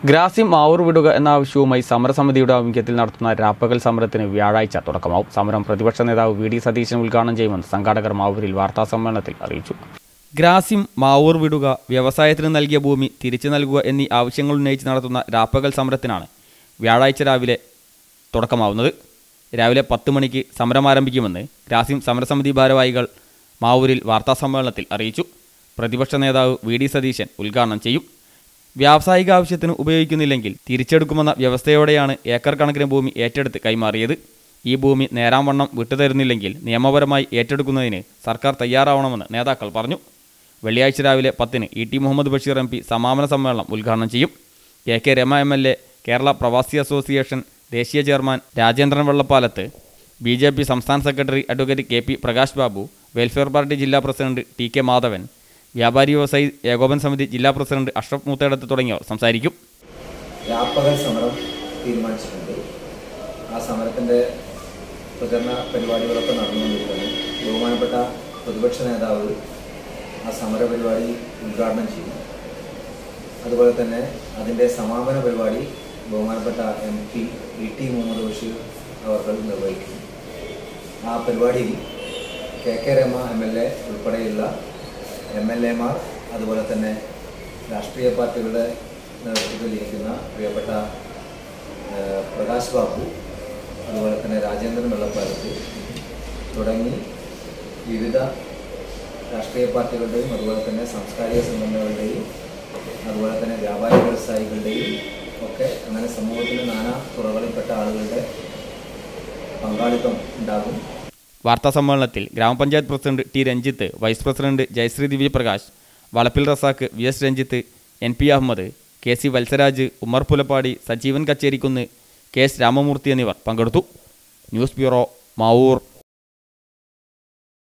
ഗ്രാസ്യം മാവൂർ വിടുക എന്ന ആവശ്യവുമായി സമരസമിതിയുടെ ആഭിമുഖ്യത്തിൽ നടത്തുന്ന രാപ്പകൽ സമരത്തിന് വ്യാഴാഴ്ച തുടക്കമാവും സമരം പ്രതിപക്ഷ നേതാവ് വി ഡി സതീശൻ ഉദ്ഘാടനം ചെയ്യുമെന്ന് സംഘാടകർ മാവൂരിൽ വാർത്താസമ്മേളനത്തിൽ അറിയിച്ചു ഗ്രാസ്യം മാവൂർ വിടുക വ്യവസായത്തിന് നൽകിയ ഭൂമി തിരിച്ചു നൽകുക എന്നീ ആവശ്യങ്ങൾ ഉന്നയിച്ച് നടത്തുന്ന രാപ്പകൽ സമരത്തിനാണ് വ്യാഴാഴ്ച രാവിലെ തുടക്കമാവുന്നത് രാവിലെ പത്ത് മണിക്ക് സമരം ആരംഭിക്കുമെന്ന് ഗ്രാസ്യം സമരസമിതി ഭാരവാഹികൾ മാവൂരിൽ വാർത്താസമ്മേളനത്തിൽ അറിയിച്ചു പ്രതിപക്ഷ നേതാവ് വി ഡി സതീശൻ ഉദ്ഘാടനം ചെയ്യും വ്യാവസായിക ആവശ്യത്തിന് ഉപയോഗിക്കുന്നില്ലെങ്കിൽ തിരിച്ചെടുക്കുമെന്ന വ്യവസ്ഥയോടെയാണ് ഏക്കർ കണക്കിന് ഭൂമി ഏറ്റെടുത്ത് കൈമാറിയത് ഈ ഭൂമി നേരാംവണ്ണം വിട്ടുതരുന്നില്ലെങ്കിൽ നിയമപരമായി ഏറ്റെടുക്കുന്നതിന് സർക്കാർ തയ്യാറാവണമെന്ന് നേതാക്കൾ പറഞ്ഞു വെള്ളിയാഴ്ച രാവിലെ പത്തിന് E T Muhammad Basheer M P സമാപന സമ്മേളനം ഉദ്ഘാടനം ചെയ്യും K K Rama M L A Kerala Pravasi association ദേശീയ chairman Rajendran Vellappalath B J P സംസ്ഥാന secretary advocate K P Prakash Babu welfare party ജില്ലാ പ്രസിഡന്റ് ടി കെ മാധവൻ വ്യാപാരി വ്യവസായി ഏകോപന സമിതി ജില്ലാ പ്രസിഡന്റ് അഷ്റഫ് മൂത്തേടത്ത് തുടങ്ങിയവർ സംസാരിക്കും രാപ്പകൽ സമരം തീരുമാനിച്ചിട്ടുണ്ട് ആ സമരത്തിൻ്റെ പ്രചരണ പരിപാടികളൊക്കെ നടന്നുകൊണ്ടിരിക്കുന്നു ബഹുമാനപ്പെട്ട പ്രതിപക്ഷ നേതാവ് ആ സമര പരിപാടി ഉദ്ഘാടനം ചെയ്യും അതുപോലെ തന്നെ അതിൻ്റെ സമാപന പരിപാടി ബഹുമാനപ്പെട്ട M P E T Muhammad Basheer അവർ നിർവഹിക്കും ആ പരിപാടിയിൽ K K Rama M L A ഉൾപ്പെടെയുള്ള എം എൽ എമാർ അതുപോലെ തന്നെ രാഷ്ട്രീയ പാർട്ടികളുടെ നേതൃത്വത്തിൽ ഇരിക്കുന്ന പ്രിയപ്പെട്ട ഏഹ്, പ്രകാശ് ബാബു അതുപോലെ തന്നെ രാജേന്ദ്രൻ വെള്ളപ്പാലത്ത് തുടങ്ങി വിവിധ രാഷ്ട്രീയ പാർട്ടികളുടെയും അതുപോലെ തന്നെ സാംസ്കാരിക സംഘടനകളുടെയും അതുപോലെ തന്നെ വ്യാപാരി വ്യവസായികളുടെയും ഒക്കെ അങ്ങനെ സമൂഹത്തിലെ നാനാ തുറകളിൽപ്പെട്ട ആളുകളുടെ പങ്കാളിത്തം ഉണ്ടാകും വാർത്താ സമ്മേളനത്തിൽ ഗ്രാമപഞ്ചായത്ത് president T Ranjith vice president Jayasree Divyaprakash Valappil Razak V S Ranjith N P Ahammed K C Valsaraj Ummer Pulappadi Sajeevan Kacherikkunnu K S Ramamoorthy എന്നിവർ പങ്കെടുത്തു ന്യൂസ് ബ്യൂറോ മാവൂർ